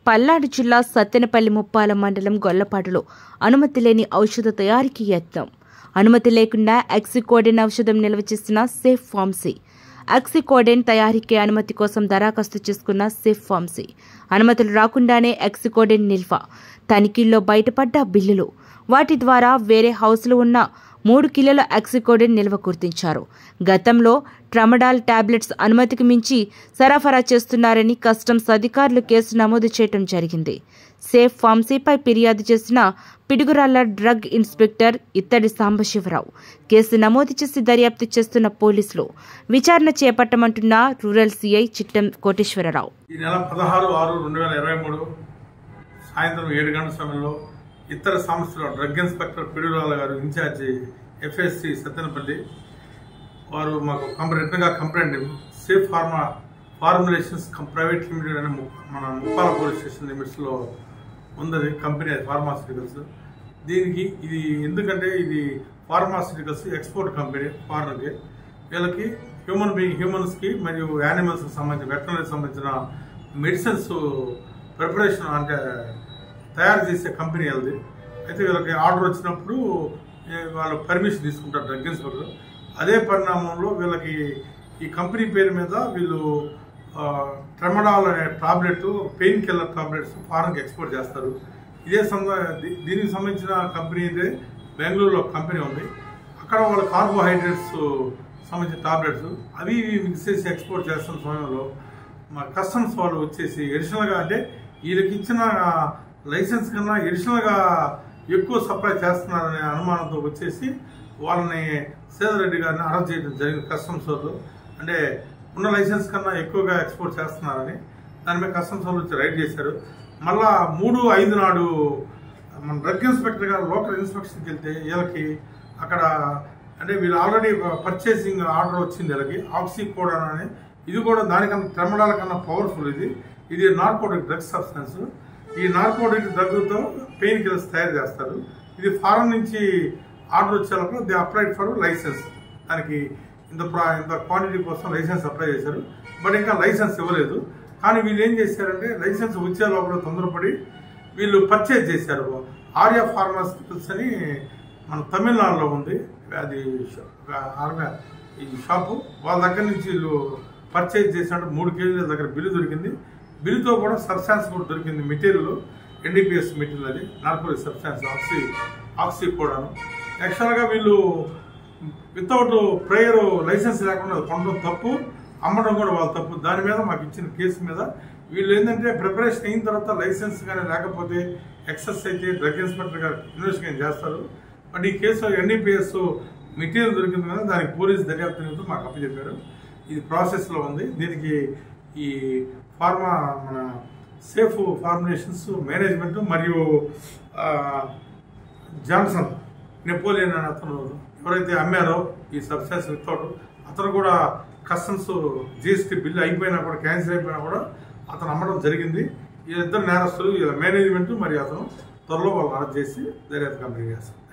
పల్నాడు జిల్లా సత్తెనపల్లి ముప్పాల మండలం గొల్లపాటులో అనుమతి లేని ఔషధ తయారీకి యత్నం అనుమతి లేకుండా ఎక్సికోడెన్ ఔషధం నిల్వ చేసిన సేఫ్ ఫార్మసీ ఎక్సికోడెన్ తయారీకి అనుమతి కోసం దరఖాస్తు చేసుకున్న సేఫ్ ఫార్మసీ అనుమతులు రాకుండానే ఎక్సికోడెన్ నిల్వ తనిఖీల్లో బయటపడ్డ బిల్లులు వాటి ద్వారా వేరే హౌస్లో ఉన్న మూడు కిలోల ఎక్సికోడెన్ నిల్వ గుర్తించారు గతంలో ట్రమడాల్ టాబ్లెట్స్ అనుమతికి మించి సరఫరా చేస్తున్నారని కస్టమ్స్ అధికారులు కేసు నమోదు చేయడం జరిగింది సేఫ్ ఫార్మసీపై ఫిర్యాదు చేసిన పిడుగురాళ్ల డ్రగ్ ఇన్స్పెక్టర్ ఇత్తడి సాంబశివరావు కేసు నమోదు చేసి దర్యాప్తు చేస్తున్న పోలీసులు విచారణ చేపట్టమంటున్న రూరల్ సీఐ చిట్టం కోటేశ్వరరావు ఈ నెల పదహారు ఆరు రెండు వేల ఇరవై మూడు సాయంత్రం ఏడు గంటల సమయంలో ఇతర సంస్థల డ్రగ్ ఇన్స్పెక్టర్ పిడుగురాల గారు ఇన్ఛార్జి ఎఫ్ఎస్సి సత్తెనపల్లి వారు మాకు కంప్లైంట్ రిటర్న్గా కంప్లైంట్ సేఫ్ ఫార్మా ఫార్ములేషన్స్ కం- ప్రైవేట్ లిమిటెడ్ అనే ము- మన ముప్పాల పోలీస్ స్టేషన్ లిమిట్స్లో ఉన్నది కంపెనీ అది ఫార్మాస్యూటికల్స్ దీనికి ఇది ఎందుకంటే ఇది ఫార్మాస్యూటికల్స్ ఎక్స్పోర్ట్ కంపెనీ ఫారెన్కి వీళ్ళకి హ్యూమన్ బీయింగ్ హ్యూమన్స్కి మరియు యానిమల్స్కి సంబంధించిన వెటనరీకి సంబంధించిన మెడిసిన్స్ ప్రిపరేషన్ అంటే తయారు చేసే కంపెనీ వాళ్ళది అయితే వీళ్ళకి ఆర్డర్ వచ్చినప్పుడు ఏ, వాళ్ళు పర్మిషన్ తీసుకుంటారు డ్రగ్ ఇన్స్పెక్టర్ అదే పరిణామంలో వీళ్ళకి ఈ కంపెనీ పేరు మీద వీళ్ళు ఆ, ట్రెమడాల్ అనే టాబ్లెట్ పెయిన్ కిల్లర్ టాబ్లెట్స్ ఫారెన్కి ఎక్స్పోర్ట్ చేస్తారు ఇదే సంద దీ- దీనికి సంబంధించిన కంపెనీ అయితే బెంగళూరులో ఒక కంపెనీ ఉంది అక్కడ వాళ్ళ కార్బోహైడ్రేట్స్ సంబంధించిన టాబ్లెట్స్ అవి ఇవి మిక్స్ చేసి ఎక్స్పోర్ట్ చేస్తున్న సమయంలో మా కస్టమ్స్ వాళ్ళు వచ్చేసి ఎడిషనల్గా అంటే వీళ్ళకి ఇచ్చిన లైసెన్స్ కన్నా ఎడిషనల్గా ఎక్కువ సప్లై చేస్తున్నారనే అనుమానంతో వచ్చేసి వాళ్ళని సేదరెడ్డి గారిని అరెస్ట్ చేయడం జరిగింది కస్టమ్స్ వాళ్ళు అంటే ఉన్న లైసెన్స్ కన్నా ఎక్కువగా ఎక్స్పోర్ట్ చేస్తున్నారని దాని మీద కస్టమ్స్ వాళ్ళు వచ్చి రైడ్ చేశారు మళ్ళా మూడు ఐదు నాడు మన డ్రగ్ ఇన్స్పెక్టర్ గారు లోకల్ ఇన్స్పెక్షన్కి వెళ్తే వీళ్ళకి అక్కడ అంటే వీళ్ళు ఆల్రెడీ పర్చేసింగ్ ఆర్డర్ వచ్చింది వీళ్ళకి ఆక్సీ కోడన్ అని ఇది కూడా దానికన్నా ట్రెమడాల కన్నా పవర్ఫుల్ ఇది ఇది నార్కోటిక్ డ్రగ్ సబ్స్టెన్స్ ఈ నార్కోటిక్ డ్రగ్తో పెయిన్ కిల్లర్స్ తయారు చేస్తారు ఇది ఫారెన్ నుంచి ఆర్డర్ వచ్చేటప్పుడు దే అప్లైడ్ ఫర్ లైసెన్స్ దానికి ఇంత ప్రా- ఇంత క్వాంటిటీ కోసం లైసెన్స్ అప్లై చేశారు బట్ ఇంకా లైసెన్స్ ఇవ్వలేదు కానీ వీళ్ళు ఏం చేశారంటే లైసెన్స్ వచ్చే లోపల తొందరపడి వీళ్ళు పర్చేజ్ చేశారు ఆర్య ఫార్మాస్యూటికల్స్ అని మన తమిళనాడులో ఉంది అది షా- ఆర్య ఈ షాపు వాళ్ళ దగ్గర నుంచి వీళ్ళు పర్చేజ్ చేసినట్టు మూడు కేజీల దగ్గర బిల్లు దొరికింది బిల్లుతో కూడా సబ్స్టాన్స్ కూడా దొరికింది మెటీరియల్ ఎన్డీపీఎస్ మెటీరియల్ అది నార్కోటిక్ సబ్స్టాన్స్ ఆక్సీ ఆక్సీ కూడాను యాక్చువల్గా వీళ్ళు వితౌట్ ప్రేయర్ లైసెన్స్ లేకుండా కొనడం తప్పు అమ్మడం కూడా వాళ్ళ తప్పు దాని మీద మాకు ఇచ్చిన కేసు మీద వీళ్ళు ఏంటంటే ప్రిపరేషన్ అయిన తర్వాత లైసెన్స్ కానీ లేకపోతే ఎక్సెస్ అయితే డ్రగ్ ఇన్స్పెక్టర్ గారు ఇన్వెస్టిగేషన్ చేస్తారు బట్ ఈ కేసు ఎన్డీపీఎస్ మెటీరియల్ దొరికింది కదా దానికి పోలీస్ దర్యాప్తు నిమిత్తం మాకు అప్పచెప్పారు ఇది ప్రాసెస్లో ఉంది దీనికి ఈ ఫార్మా మన సేఫ్ ఫార్ములేషన్స్ మేనేజ్మెంట్ మరియు ఆ, జాన్సన్ నెపోలియన్ అనే అతను ఎవరైతే అమ్మారో ఈ సబ్స్టాన్స్ వితౌట్ అతను కూడా కస్టమ్స్ జిఎస్టీ బిల్లు అయిపోయినా కూడా క్యాన్సిల్ అయిపోయినా కూడా అతను అమ్మడం జరిగింది ఈ ఇద్దరు నేరస్తులు వీళ్ళ మేనేజ్మెంట్ మరియు అతను త్వరలో వాళ్ళు అరెస్ట్ చేసి దర్యాప్తు కంప్లీట్ చేస్తారు